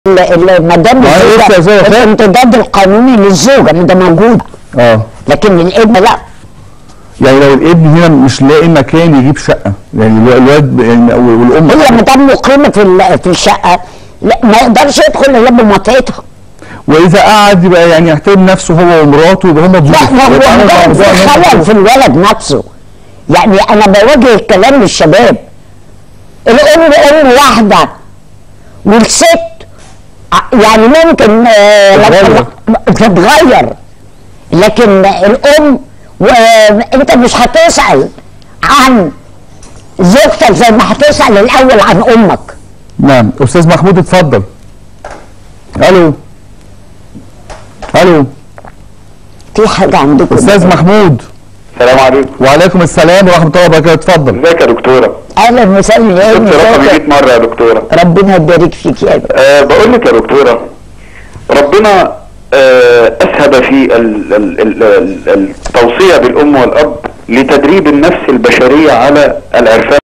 ال- ال- ما دام ما هي لسه زي الزوجه وفاة. الامتداد القانوني للزوجه ما ده موجود اه لكن الابن لا يعني لو الابن هنا مش لاقي مكان يجيب شقه يعني الو- الواد ب- يعني والام هي ما دام مقيمه في ال- في الشقه لا ما يقدرش يدخل الا بموافقتها واذا قعد يبقى يعني يحترم نفسه هو ومراته يبقى هم ضيوف لا ما هو يتعامل مع ده موضوع في إن هم خلل ضيوف. في الولد نفسه يعني انا بوجه الكلام للشباب الام ام واحده والست ع- يعني ممكن آه، تتغير. تتغير لكن الام وانت مش هتسال عن زوجتك زي ما هتسال الاول عن امك نعم استاذ محمود اتفضل الو الو في حاجه عندكم استاذ محمود السلام عليكم وعليكم السلام ورحمه الله وبركاته اتفضل ازيك يا دكتوره اهلا وسهلا يا كنت رقمي 100 أمي. مره يا دكتوره ربنا يبارك فيك يا أبي. أه بقول لك يا دكتوره ربنا أه اسهب في ال- ال- ال- ال- التوصيه بالام والاب لتدريب النفس البشريه على العرفان